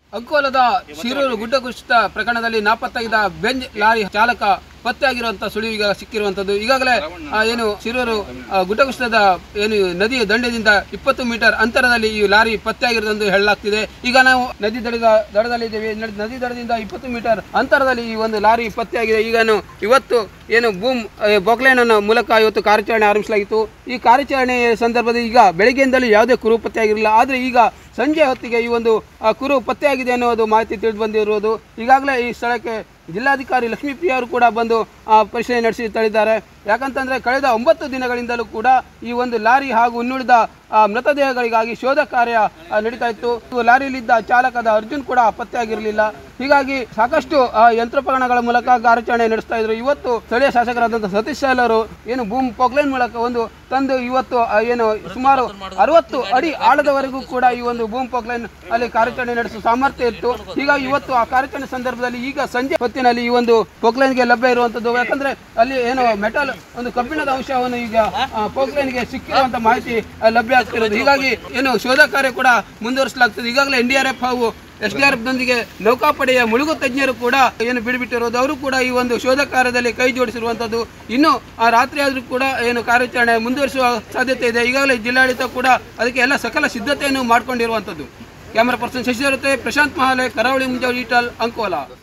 ಅಂಕೋಲದ ಶಿರೂರು ಗುಡ್ಡ ಕುಸಿತ ಪ್ರಕರಣದಲ್ಲಿ ನಾಪತ್ತಾಗಿದ್ದ ಬೆಂಜ್ ಲಾರಿ ಚಾಲಕ ಪತ್ತೆಯಾಗಿರುವಂತಹ ಸುಳಿವು ಈಗ ಸಿಕ್ಕಿರುವಂತದ್ದು ಈಗಾಗಲೇ ಆ, ಏನು ಶಿರೂರು ಆ, ಗುಡ್ಡ ಕುಸಿತದ ಏನು ನದಿಯ ದಂಡೆದಿಂದ ಇಪ್ಪತ್ತು ಮೀಟರ್ ಅಂತರದಲ್ಲಿ ಈ ಲಾರಿ ಪತ್ತೆಯಾಗಿರುವುದೆಂದು ಹೇಳಲಾಗ್ತಿದೆ ಈಗ ನಾವು ನದಿ ದಡದ ದಡದಲ್ಲಿದ್ದೇವೆ ನದಿ- ನದಿ ದಡದಿಂದ ಇಪ್ಪತ್ತು ಮೀಟರ್ ಅಂತರದಲ್ಲಿ ಈ ಒಂದು ಲಾರಿ ಪತ್ತೆಯಾಗಿದೆ ಈಗ ನಾನು ಇವತ್ತು ಏನು ಬೂಮ್ ಬೊಕ್ಲೈನ್ ಅನ್ನು ಮೂಲಕ ಇವತ್ತು ಕಾರ್ಯಾಚರಣೆ ಆರಂಭಿಸಲಾಗಿತ್ತು ಈ ಕಾರ್ಯಾಚರಣೆಯ ಸಂದರ್ಭದಲ್ಲಿ ಈಗ ಬೆಳಗ್ಗೆಯಿಂದಲೂ ಯಾವುದೇ ಕುರು ಪತ್ತೆಯಾಗಿರಲಿಲ್ಲ ಆದರೆ ಈಗ ಸಂಜೆ ಹೊತ್ತಿಗೆ ಈ ಒಂದು ಆ, ಕುರು ಪತ್ತೆಯಾಗಿದೆ ಅನ್ನೋದು ಮಾಹಿತಿ ತಿಳಿದು ಬಂದಿರುವುದು ಈಗಾಗಲೇ ಈ ಸ್ಥಳಕ್ಕೆ ಜಿಲ್ಲಾಧಿಕಾರಿ ಲಕ್ಷ್ಮೀಪ್ರಿಯ ಅವರು ಕೂಡ ಬಂದು ಆ, ಪರಿಶೀಲನೆ ನಡೆಸಿ ತಳಿದ್ದಾರೆ ಯಾಕಂತಂದ್ರೆ ಕಳೆದ ಒಂಬತ್ತು ದಿನಗಳಿಂದಲೂ ಕೂಡ ಈ ಒಂದು ಲಾರಿ ಹಾಗೂ ಇನ್ನುಳಿದ ಆ, ಮೃತದೇಹಗಳಿಗಾಗಿ ಶೋಧ ಕಾರ್ಯ ಆ, ನಡೀತಾ ಇತ್ತು ಇವು ಲಾರಿಯಲ್ಲಿದ್ದ ಚಾಲಕದ ಅರ್ಜುನ್ ಕೂಡ ಪತ್ತೆಯಾಗಿರಲಿಲ್ಲ ಹೀಗಾಗಿ ಸಾಕಷ್ಟು ಆ, ಯಂತ್ರೋಪಕರಣಗಳ ಮೂಲಕ ಕಾರ್ಯಾಚರಣೆ ನಡೆಸ್ತಾ ಇದ್ರು ಇವತ್ತು ಸ್ಥಳೀಯ ಶಾಸಕರಾದಂಥ ಸತೀಶ್ ಶಾಲ್ ಅವರು ಏನು ಬೂಮ್ ಪೊಕ್ಲೈನ್ ಮೂಲಕ ಒಂದು ತಂದು ಇವತ್ತು ಆ, ಏನು ಸುಮಾರು ಅರವತ್ತು ಅಡಿ ಆಳದವರೆಗೂ ಕೂಡ ಈ ಒಂದು ಬೂಮ್ ಪೊಕ್ಲೈನ್ ಅಲ್ಲಿ ಕಾರ್ಯಾಚರಣೆ ನಡೆಸುವ ಸಾಮರ್ಥ್ಯ ಇತ್ತು ಹೀಗಾಗಿ ಇವತ್ತು ಆ ಕಾರ್ಯಾಚರಣೆ ಸಂದರ್ಭದಲ್ಲಿ ಈಗ ಸಂಜೆ ಹೊತ್ತಿನಲ್ಲಿ ಈ ಒಂದು ಪೊಕ್ಲೈನ್ಗೆ ಲಭ್ಯ ಇರುವಂತದ್ದು ಯಾಕಂದ್ರೆ ಅಲ್ಲಿ ಏನು ಮೆಟಲ್ ಒಂದು ಕಬ್ಬಿಣದ ಅಂಶವನ್ನು ಈಗ ಆ, ಪೊಕ್ಲೈನ್ಗೆ ಸಿಕ್ಕಿರುವಂತ ಮಾಹಿತಿ ಆ, ಲಭ್ಯ ಆಗ್ತಿರೋದು ಹೀಗಾಗಿ ಏನು ಶೋಧ ಕಾರ್ಯ ಕೂಡ ಮುಂದುವರಿಸಲಾಗ್ತದೆ ಈಗಾಗಲೇ ಎನ್ ಡಿ ಆರ್ ಎಫ್ ಹಾಗೂ ಎಸ್ ಡಿ ಆರ್ ಎಫ್ ದೊಂದಿಗೆ ನೌಕಾಪಡೆಯ ಮುಳುಗು ತಜ್ಞರು ಕೂಡ ಏನು ಬಿಡುಬಿಟ್ಟಿರೋದು ಅವರು ಕೂಡ ಈ ಒಂದು ಶೋಧ ಕಾರ್ಯದಲ್ಲಿ ಕೈ ಜೋಡಿಸಿರುವಂತದ್ದು ಇನ್ನು ಆ ರಾತ್ರಿ ಆದರೂ ಕೂಡ ಏನು ಕಾರ್ಯಾಚರಣೆ ಮುಂದುವರಿಸುವ ಸಾಧ್ಯತೆ ಇದೆ ಈಗಾಗಲೇ ಜಿಲ್ಲಾಡಳಿತ ಕೂಡ ಅದಕ್ಕೆ ಎಲ್ಲ ಸಕಲ ಸಿದ್ಧತೆಯನ್ನು ಮಾಡಿಕೊಂಡಿರುವಂತದ್ದು ಕ್ಯಾಮರಾ ಪರ್ಸನ್ ಶಶಿಧರ್ ಜೊತೆ ಪ್ರಶಾಂತ್ ಮಹಾಲೆ ಕರಾವಳಿ ಮುಂಜಾವು ಈಟಲ್ ಅಂಕೋಲಾ